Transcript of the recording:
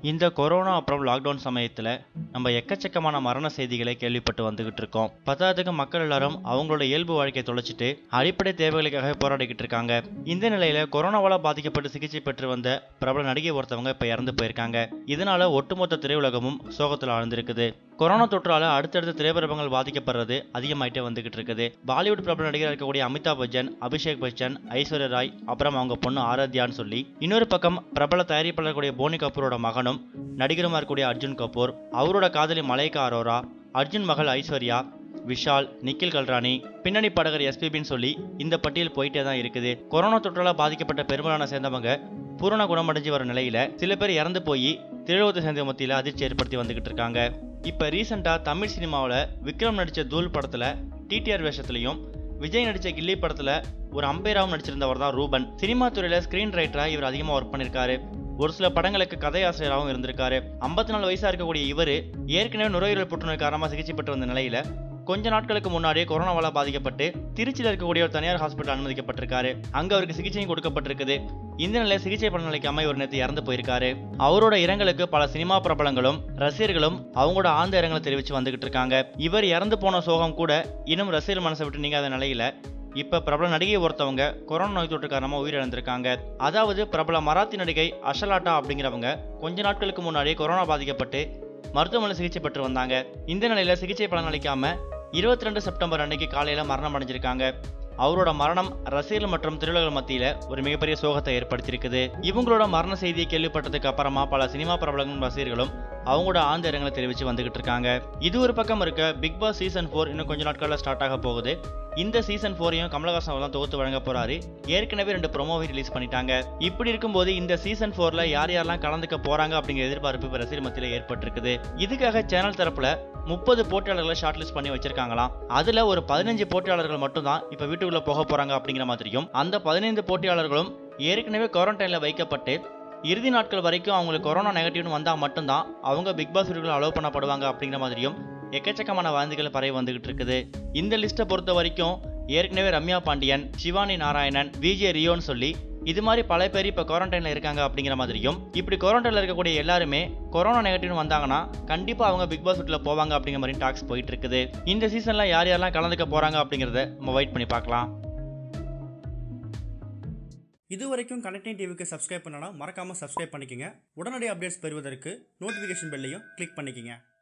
இந்த கொரோனா அப்புறம் லாக்டவுன் சமயத்தில் நம்ம எக்கச்சக்கமான மரண செய்திகளை கேள்விப்பட்டு வந்துகிட்டு இருக்கோம் பத்தாவதுக்கு மக்கள் எல்லாரும் அவங்களோட இயல்பு வாழ்க்கையை தொலைச்சிட்டு அடிப்படை தேவைகளுக்காக போராடிக்கிட்டு இருக்காங்க இந்த நிலையில கொரோனாவால பாதிக்கப்பட்டு சிகிச்சை பெற்று வந்த பிரபல நடிகை ஒருத்தவங்க இப்ப இறந்து போயிருக்காங்க இதனால ஒட்டுமொத்த திரையுலகமும் சோகத்தில் ஆழ்ந்திருக்குது கொரோனா தொற்றால அடுத்தடுத்த திரைப்படங்கள் பாதிக்கப்படுறது அதிகமாயிட்டே வந்துகிட்டு இருக்குது பாலிவுட் பிரபல நடிகர் இருக்கக்கூடிய அமிதாப் பச்சன் அபிஷேக் பச்சன் ஐஸ்வர்யா ராய் அப்புறம் அவங்க பொண்ணு ஆராத்யான்னு சொல்லி இன்னொரு பக்கம் பிரபல தயாரிப்பாளர் கூடிய போனி கபூரோட மகனும் நடிகருமா இருக்கக்கூடிய அர்ஜுன் கபூர் அவரோட காதலி மலைக்கா அரோரா அர்ஜுன் மகள் ஐஸ்வர்யா விஷால் நிக்கில் கல்ராணி பின்னணி பாடகர் எஸ்பிபின்னு சொல்லி இந்த பட்டியல் போயிட்டே தான் இருக்குது கொரோனா தொற்றால பாதிக்கப்பட்ட பெரும்பாலான சேர்ந்தவங்க பூரண குணமடைஞ்சு வர நிலையில சில பேர் இறந்து போய் திரையுலகத்தை சேர்ந்த மத்தியில் அதிர்ச்சி ஏற்படுத்தி வந்துகிட்டு இருக்காங்க இப்போ ரீசெண்டாக தமிழ் சினிமாவில் விக்ரம் நடித்த தூள் படத்தில் டிடிஆர் வேஷத்துலையும் விஜய் நடித்த கில்லி படத்தில் ஒரு அம்பைராவும் நடிச்சிருந்தவர் தான் ரூபன் சினிமா துறையில் ஸ்க்ரீன் ரைட்டராக இவர் அதிகமாக ஒர்க் பண்ணியிருக்காரு ஒரு சில படங்களுக்கு கதையாசிரியராகவும் இருந்திருக்காரு ஐம்பத்தி நாலு வயசா இருக்கக்கூடிய இவர் ஏற்கனவே நுரையீரல் புற்றுநோய் காரணமாக சிகிச்சை பெற்று வந்த நிலையில கொஞ்ச நாட்களுக்கு முன்னாடியே கொரோனாவால பாதிக்கப்பட்டு திருச்சியில் இருக்கக்கூடிய ஒரு தனியார் ஹாஸ்பிட்டல் அனுமதிக்கப்பட்டிருக்காரு அங்க அவருக்கு சிகிச்சையும் கொடுக்கப்பட்டிருக்குது இந்த நிலையில சிகிச்சை பலனளிக்காம இவர் நேற்று இறந்து போயிருக்காரு அவரோட இரங்கலுக்கு பல சினிமா பிரபலங்களும் ரசிகர்களும் அவங்களோட ஆழ்ந்த இரங்கலை தெரிவிச்சு வந்துகிட்டு இருக்காங்க இவர் இறந்து போன சோகம் கூட இன்னும் ரசிகர் மனசை விட்டு நீங்காத நிலையில இப்ப பிரபல நடிகை ஒருத்தவங்க கொரோனா நோய் தொற்று காரணமா உயிரிழந்திருக்காங்க அதாவது பிரபல மராத்தி நடிகை அஷலாட்டா அப்படிங்கிறவங்க கொஞ்ச நாட்களுக்கு முன்னாடியே கொரோனா பாதிக்கப்பட்டு மருத்துவமனை சிகிச்சை பெற்று வந்தாங்க இந்த நிலையில சிகிச்சை பலன் அளிக்காம இருபத்தி ரெண்டு செப்டம்பர் அன்னைக்கு காலையில மரணம் அடைஞ்சிருக்காங்க அவரோட மரணம் ரசிகர்கள் மற்றும் திரையுலக மத்தியில ஒரு மிகப்பெரிய சோகத்தை ஏற்படுத்தியிருக்குது இவங்களோட மரண செய்தியை கேள்விப்பட்டதுக்கு அப்புறமா பல சினிமா பிரபலங்களும் ரசிகர்களும் அவங்களோட ஆழ்ந்த இரங்கலை தெரிவித்து வந்துகிட்டு இருக்காங்க இது ஒரு பக்கம் இருக்க பிக் பாஸ் சீசன் ஃபோர் இன்னும் கொஞ்ச நாட்களில் ஸ்டார்ட் ஆக போகுது இந்த சீசன் ஃபோரையும் கமலஹாசன் அவர் தான் தொகுத்து வழங்க போறாரு ஏற்கனவே ரெண்டு ப்ரொமோவை ரிலீஸ் பண்ணிட்டாங்க இப்படி இருக்கும்போது இந்த சீசன் ஃபோர்ல யார் யாரெல்லாம் கலந்துக்க போறாங்க அப்படிங்கிற எதிர்பார்ப்பு இப்ப ரசிகர் மத்தியில் ஏற்பட்டிருக்குது இதுக்காக சேனல் தரப்புல முப்பது போட்டியாளர்களை ஷார்ட் லிஸ்ட் பண்ணி வச்சிருக்காங்களாம் அதுல ஒரு பதினஞ்சு போட்டியாளர்கள் மட்டும் தான் இப்ப வீட்டுக்குள்ள போக போறாங்க அப்படிங்கிற மாதிரியும் அந்த பதினைந்து போட்டியாளர்களும் ஏற்கனவே குவாரண்டைன்ல வைக்கப்பட்டு இறுதி நாட்கள் வரைக்கும் அவங்களுக்கு கொரோனா நெகட்டிவ்னு வந்தால் மட்டும்தான் அவங்க பிக் பாஸ் வீடுகள் அலோவ் பண்ணப்படுவாங்க அப்படிங்கிற மாதிரியும் எக்கச்சக்கமான வதந்திகள் பரவி வந்துகிட்டு இருக்குது இந்த லிஸ்ட்டை பொறுத்த வரைக்கும் ஏற்கனவே ரம்யா பாண்டியன் சிவானி நாராயணன் விஜே ரியோன்னு சொல்லி இது மாதிரி பல பேர் இப்போ குவாரண்டைனில் இருக்காங்க அப்படிங்கிற மாதிரியும் இப்படி குவாரண்டைனில் இருக்கக்கூடிய எல்லாருமே கொரோனா நெகட்டிவ்னு வந்தாங்கன்னா கண்டிப்பாக அவங்க பிக் பாஸ் வீட்டில் போவாங்க அப்படிங்கிற மாதிரி டாக்ஸ் போயிட்டு இருக்குது இந்த சீசனில் யார் யாரெல்லாம் கலந்துக்க போகிறாங்க அப்படிங்கிறத நம்ம வெயிட் பண்ணி பார்க்கலாம் இது வரைக்கும் கனெக்டிங் டிவிக்கு சப்ஸ்கிரைப் பண்ணனா மறக்காமல் சப்ஸ்கிரைப் பண்ணிக்கங்க உடனடி அப்டேட்ஸ் பெறுவதற்கு நோட்டிஃபிகேஷன் பெல்லையும் கிளிக் பண்ணிக்கங்க